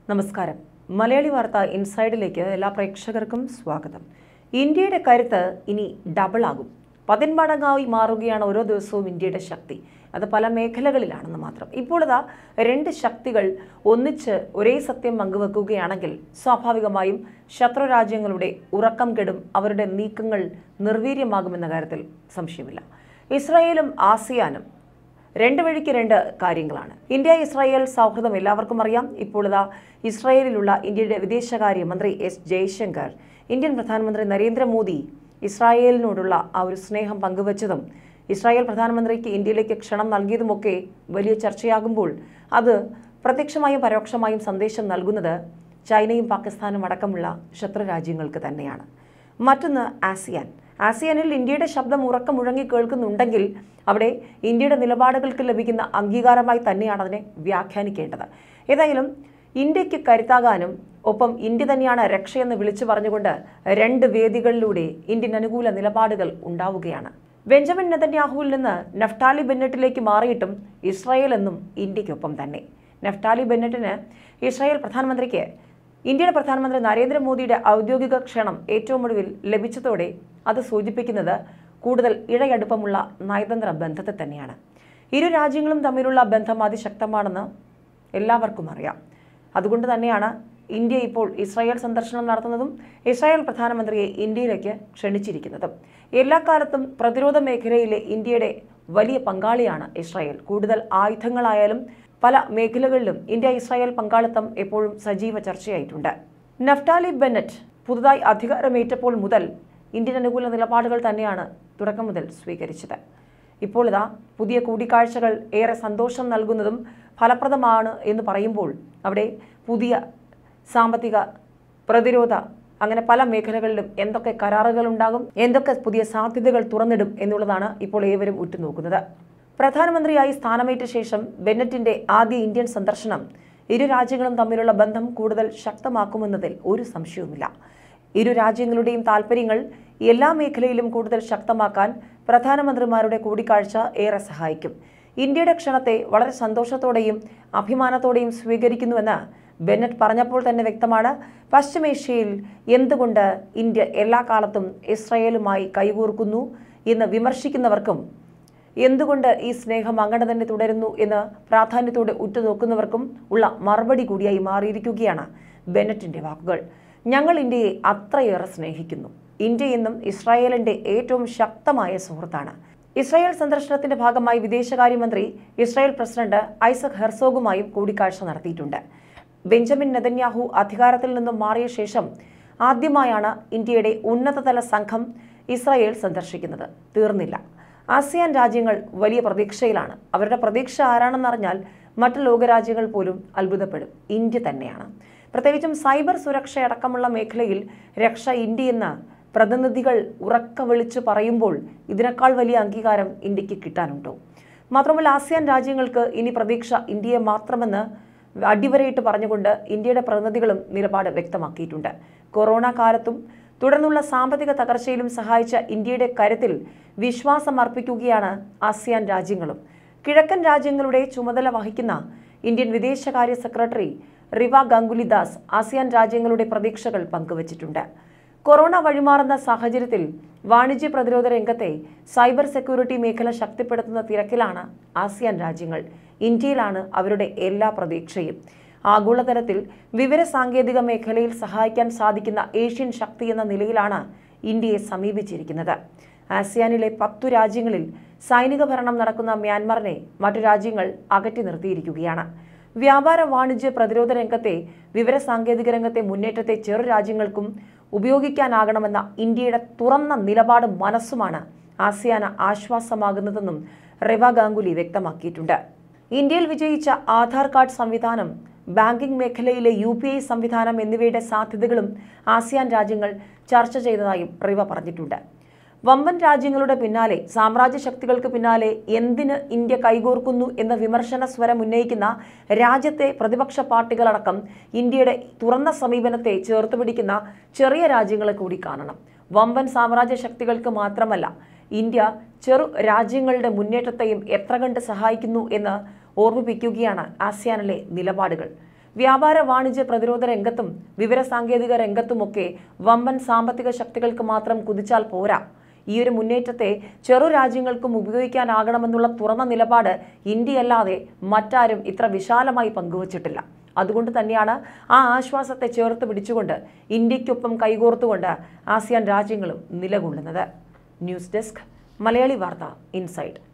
നമസ്കാരം മലയാളി വാർത്ത ഇൻസൈഡിലേക്ക് എല്ലാ പ്രേക്ഷകർക്കും സ്വാഗതം ഇന്ത്യയുടെ കരുത്ത് ഇനി ഡബിൾ ആകും പതിന്മടങ്ങായി മാറുകയാണ് ഓരോ ദിവസവും ഇന്ത്യയുടെ ശക്തി അത് പല മേഖലകളിലാണെന്ന് മാത്രം ഇപ്പോൾ ഇതാ രണ്ട് ശക്തികൾ ഒന്നിച്ച് ഒരേ സത്യം പങ്കുവെക്കുകയാണെങ്കിൽ സ്വാഭാവികമായും ശത്രു രാജ്യങ്ങളുടെ ഉറക്കം കെടും അവരുടെ നീക്കങ്ങൾ നിർവീര്യമാകുമെന്ന കാര്യത്തിൽ സംശയമില്ല ഇസ്രായേലും ആസിയാനും രണ്ട് വഴിക്ക് രണ്ട് കാര്യങ്ങളാണ് ഇന്ത്യ ഇസ്രായേൽ സൗഹൃദം എല്ലാവർക്കും അറിയാം ഇപ്പോൾ ഇതാ ഇസ്രായേലിലുള്ള ഇന്ത്യയുടെ വിദേശകാര്യ മന്ത്രി എസ് ജയശങ്കർ ഇന്ത്യൻ പ്രധാനമന്ത്രി നരേന്ദ്രമോദി ഇസ്രായേലിനോടുള്ള ആ ഒരു സ്നേഹം പങ്കുവച്ചതും ഇസ്രായേൽ പ്രധാനമന്ത്രിക്ക് ഇന്ത്യയിലേക്ക് ക്ഷണം നൽകിയതുമൊക്കെ വലിയ ചർച്ചയാകുമ്പോൾ അത് പ്രത്യക്ഷമായും പരോക്ഷമായും സന്ദേശം നൽകുന്നത് ചൈനയും പാകിസ്ഥാനും അടക്കമുള്ള ശത്രു രാജ്യങ്ങൾക്ക് തന്നെയാണ് മറ്റൊന്ന് ആസിയാൻ ആസിയാനിൽ ഇന്ത്യയുടെ ശബ്ദം ഉറക്കം മുഴങ്ങി കേൾക്കുന്നുണ്ടെങ്കിൽ അവിടെ ഇന്ത്യയുടെ നിലപാടുകൾക്ക് ലഭിക്കുന്ന അംഗീകാരമായി തന്നെയാണ് അതിനെ വ്യാഖ്യാനിക്കേണ്ടത് ഏതായാലും ഇന്ത്യക്ക് കരുത്താകാനും ഒപ്പം ഇന്ത്യ തന്നെയാണ് രക്ഷയെന്ന് വിളിച്ചു പറഞ്ഞുകൊണ്ട് രണ്ട് വേദികളിലൂടെ ഇന്ത്യൻ അനുകൂല നിലപാടുകൾ ഉണ്ടാവുകയാണ് ബെഞ്ചമിൻ നെതന്യാഹുവിൽ നിന്ന് നഫ്റ്റാലി ബെന്നറ്റിലേക്ക് മാറിയിട്ടും ഇസ്രായേൽ എന്നും ഇന്ത്യക്കൊപ്പം തന്നെ നഫ്റ്റാലി ബെന്നറ്റിന് ഇസ്രായേൽ പ്രധാനമന്ത്രിക്ക് ഇന്ത്യയുടെ പ്രധാനമന്ത്രി നരേന്ദ്രമോദിയുടെ ഔദ്യോഗിക ക്ഷണം ഏറ്റവും ഒടുവിൽ ലഭിച്ചതോടെ അത് സൂചിപ്പിക്കുന്നത് കൂടുതൽ ഇഴയടുപ്പമുള്ള നയതന്ത്ര ബന്ധത്തെ തന്നെയാണ് ഇരു രാജ്യങ്ങളും തമ്മിലുള്ള ബന്ധം അതിശക്തമാണെന്ന് എല്ലാവർക്കും അറിയാം അതുകൊണ്ട് തന്നെയാണ് ഇന്ത്യ ഇപ്പോൾ ഇസ്രായേൽ സന്ദർശനം നടത്തുന്നതും ഇസ്രായേൽ പ്രധാനമന്ത്രിയെ ഇന്ത്യയിലേക്ക് ക്ഷണിച്ചിരിക്കുന്നതും എല്ലാ കാലത്തും പ്രതിരോധ മേഖലയിലെ ഇന്ത്യയുടെ വലിയ പങ്കാളിയാണ് ഇസ്രായേൽ കൂടുതൽ ആയുധങ്ങളായാലും പല മേഖലകളിലും ഇന്ത്യ ഇസ്രായേൽ പങ്കാളിത്തം എപ്പോഴും സജീവ ചർച്ചയായിട്ടുണ്ട് നഫ്റ്റാലി ബെന്നറ്റ് പുതുതായി അധികാരമേറ്റപ്പോൾ മുതൽ ഇന്ത്യൻ അനുകൂല നിലപാടുകൾ തന്നെയാണ് തുടക്കം മുതൽ സ്വീകരിച്ചത് ഇപ്പോൾ ഇതാ പുതിയ കൂടിക്കാഴ്ചകൾ ഏറെ സന്തോഷം നൽകുന്നതും ഫലപ്രദമാണ് എന്ന് പറയുമ്പോൾ അവിടെ പുതിയ സാമ്പത്തിക പ്രതിരോധ അങ്ങനെ പല മേഖലകളിലും എന്തൊക്കെ കരാറുകൾ ഉണ്ടാകും എന്തൊക്കെ പുതിയ സാധ്യതകൾ തുറന്നിടും എന്നുള്ളതാണ് ഇപ്പോൾ ഏവരും ഉറ്റുനോക്കുന്നത് പ്രധാനമന്ത്രിയായി സ്ഥാനമേറ്റ ശേഷം ബെന്നറ്റിന്റെ ആദ്യ ഇന്ത്യൻ സന്ദർശനം ഇരു രാജ്യങ്ങളും തമ്മിലുള്ള ബന്ധം കൂടുതൽ ശക്തമാക്കുമെന്നതിൽ ഒരു സംശയവുമില്ല ഇരു രാജ്യങ്ങളുടെയും താൽപ്പര്യങ്ങൾ എല്ലാ മേഖലയിലും കൂടുതൽ ശക്തമാക്കാൻ പ്രധാനമന്ത്രിമാരുടെ കൂടിക്കാഴ്ച ഏറെ സഹായിക്കും ഇന്ത്യയുടെ ക്ഷണത്തെ വളരെ സന്തോഷത്തോടെയും അഭിമാനത്തോടെയും സ്വീകരിക്കുന്നുവെന്ന് ബെന്നറ്റ് പറഞ്ഞപ്പോൾ തന്നെ വ്യക്തമാണ് പശ്ചിമേഷ്യയിൽ എന്തുകൊണ്ട് ഇന്ത്യ എല്ലാ കാലത്തും ഇസ്രയേലുമായി കൈകോർക്കുന്നു എന്ന് വിമർശിക്കുന്നവർക്കും എന്തുകൊണ്ട് ഈ സ്നേഹം അങ്ങനെ തന്നെ തുടരുന്നു എന്ന് പ്രാധാന്യത്തോടെ ഉറ്റുനോക്കുന്നവർക്കും ഉള്ള മറുപടി കൂടിയായി മാറിയിരിക്കുകയാണ് ബെന്നറ്റിന്റെ വാക്കുകൾ ഞങ്ങൾ ഇന്ത്യയെ അത്രയേറെ സ്നേഹിക്കുന്നു ഇന്ത്യ എന്നും ഇസ്രായേലിന്റെ ഏറ്റവും ശക്തമായ സുഹൃത്താണ് ഇസ്രായേൽ സന്ദർശനത്തിന്റെ ഭാഗമായി വിദേശകാര്യമന്ത്രി ഇസ്രായേൽ പ്രസിഡന്റ് ഐസക് ഹെർസോഗുമായും കൂടിക്കാഴ്ച നടത്തിയിട്ടുണ്ട് ബെഞ്ചമിൻ നെതന്യാഹു അധികാരത്തിൽ നിന്നും മാറിയ ശേഷം ആദ്യമായാണ് ഇന്ത്യയുടെ ഉന്നതതല സംഘം ഇസ്രായേൽ സന്ദർശിക്കുന്നത് തീർന്നില്ല ആസിയാൻ രാജ്യങ്ങൾ വലിയ പ്രതീക്ഷയിലാണ് അവരുടെ പ്രതീക്ഷ ആരാണെന്നറിഞ്ഞാൽ മറ്റ് ലോകരാജ്യങ്ങൾ പോലും അത്ഭുതപ്പെടും ഇന്ത്യ തന്നെയാണ് പ്രത്യേകിച്ചും സൈബർ സുരക്ഷയടക്കമുള്ള മേഖലയിൽ രക്ഷ ഇന്ത്യയെന്ന് പ്രതിനിധികൾ ഉറക്ക വിളിച്ചു പറയുമ്പോൾ ഇതിനേക്കാൾ വലിയ അംഗീകാരം ഇന്ത്യക്ക് കിട്ടാനുണ്ടോ മാത്രമല്ല ആസിയാൻ രാജ്യങ്ങൾക്ക് ഇനി പ്രതീക്ഷ ഇന്ത്യയെ മാത്രമെന്ന് അടിവരയിട്ട് പറഞ്ഞുകൊണ്ട് ഇന്ത്യയുടെ പ്രതിനിധികളും നിലപാട് വ്യക്തമാക്കിയിട്ടുണ്ട് കൊറോണ കാലത്തും തുടർന്നുള്ള സാമ്പത്തിക തകർച്ചയിലും സഹായിച്ച ഇന്ത്യയുടെ കരുത്തിൽ വിശ്വാസം അർപ്പിക്കുകയാണ് ആസിയാൻ രാജ്യങ്ങളും കിഴക്കൻ രാജ്യങ്ങളുടെ ചുമതല വഹിക്കുന്ന ഇന്ത്യൻ വിദേശകാര്യ സെക്രട്ടറി റിവ ഗംഗുലി ദാസ് ആസിയാൻ രാജ്യങ്ങളുടെ പ്രതീക്ഷകൾ പങ്കുവച്ചിട്ടുണ്ട് കൊറോണ വഴിമാറുന്ന സാഹചര്യത്തിൽ വാണിജ്യ പ്രതിരോധ രംഗത്തെ സൈബർ സെക്യൂരിറ്റി മേഖല ശക്തിപ്പെടുത്തുന്ന തിരക്കിലാണ് ആസിയാൻ രാജ്യങ്ങൾ ഇന്ത്യയിലാണ് അവരുടെ എല്ലാ പ്രതീക്ഷയും ആഗോളതലത്തിൽ വിവര സാങ്കേതിക മേഖലയിൽ സഹായിക്കാൻ സാധിക്കുന്ന ഏഷ്യൻ ശക്തി എന്ന നിലയിലാണ് ഇന്ത്യയെ സമീപിച്ചിരിക്കുന്നത് ആസിയാനിലെ പത്തു രാജ്യങ്ങളിൽ സൈനിക ഭരണം നടക്കുന്ന മ്യാൻമറിനെ മറ്റു രാജ്യങ്ങൾ അകറ്റി നിർത്തിയിരിക്കുകയാണ് വ്യാപാര വാണിജ്യ പ്രതിരോധ രംഗത്തെ വിവര സാങ്കേതിക രംഗത്തെ മുന്നേറ്റത്തെ ചെറു രാജ്യങ്ങൾക്കും ഉപയോഗിക്കാനാകണമെന്ന ഇന്ത്യയുടെ തുറന്ന നിലപാടും മനസ്സുമാണ് ആസിയാന ആശ്വാസമാകുന്നതെന്നും റെവ ഗാംഗുലി വ്യക്തമാക്കിയിട്ടുണ്ട് ഇന്ത്യയിൽ വിജയിച്ച ആധാർ കാർഡ് സംവിധാനം ബാങ്കിംഗ് മേഖലയിലെ യു പി ഐ സംവിധാനം എന്നിവയുടെ സാധ്യതകളും ആസിയാൻ രാജ്യങ്ങൾ ചർച്ച ചെയ്തതായും റിവ പറഞ്ഞിട്ടുണ്ട് വമ്പൻ രാജ്യങ്ങളുടെ പിന്നാലെ സാമ്രാജ്യ ശക്തികൾക്ക് പിന്നാലെ എന്തിന് ഇന്ത്യ കൈകോർക്കുന്നു എന്ന വിമർശന സ്വരം ഉന്നയിക്കുന്ന രാജ്യത്തെ പ്രതിപക്ഷ പാർട്ടികളടക്കം ഇന്ത്യയുടെ തുറന്ന സമീപനത്തെ ചേർത്ത് പിടിക്കുന്ന ചെറിയ രാജ്യങ്ങളെ കൂടി കാണണം വമ്പൻ സാമ്രാജ്യ ശക്തികൾക്ക് മാത്രമല്ല ഇന്ത്യ ചെറു രാജ്യങ്ങളുടെ മുന്നേറ്റത്തെയും എത്ര കണ്ട് സഹായിക്കുന്നു എന്ന് ഓർമ്മിപ്പിക്കുകയാണ് ആസിയാനിലെ നിലപാടുകൾ വ്യാപാര വാണിജ്യ പ്രതിരോധ രംഗത്തും വിവരസാങ്കേതിക രംഗത്തുമൊക്കെ വമ്പൻ സാമ്പത്തിക ശക്തികൾക്ക് മാത്രം കുതിച്ചാൽ പോരാ ഈ ഒരു മുന്നേറ്റത്തെ ചെറു രാജ്യങ്ങൾക്കും ഉപയോഗിക്കാനാകണമെന്നുള്ള തുറന്ന നിലപാട് ഇന്ത്യയല്ലാതെ മറ്റാരും ഇത്ര വിശാലമായി പങ്കുവച്ചിട്ടില്ല അതുകൊണ്ട് തന്നെയാണ് ആ ആശ്വാസത്തെ ചേർത്ത് പിടിച്ചുകൊണ്ട് ഇന്ത്യക്കൊപ്പം കൈകോർത്തുകൊണ്ട് ആസിയാൻ രാജ്യങ്ങളും നിലകൊള്ളുന്നത് ന്യൂസ് ഡെസ്ക് മലയാളി വാർത്ത ഇൻസൈഡ്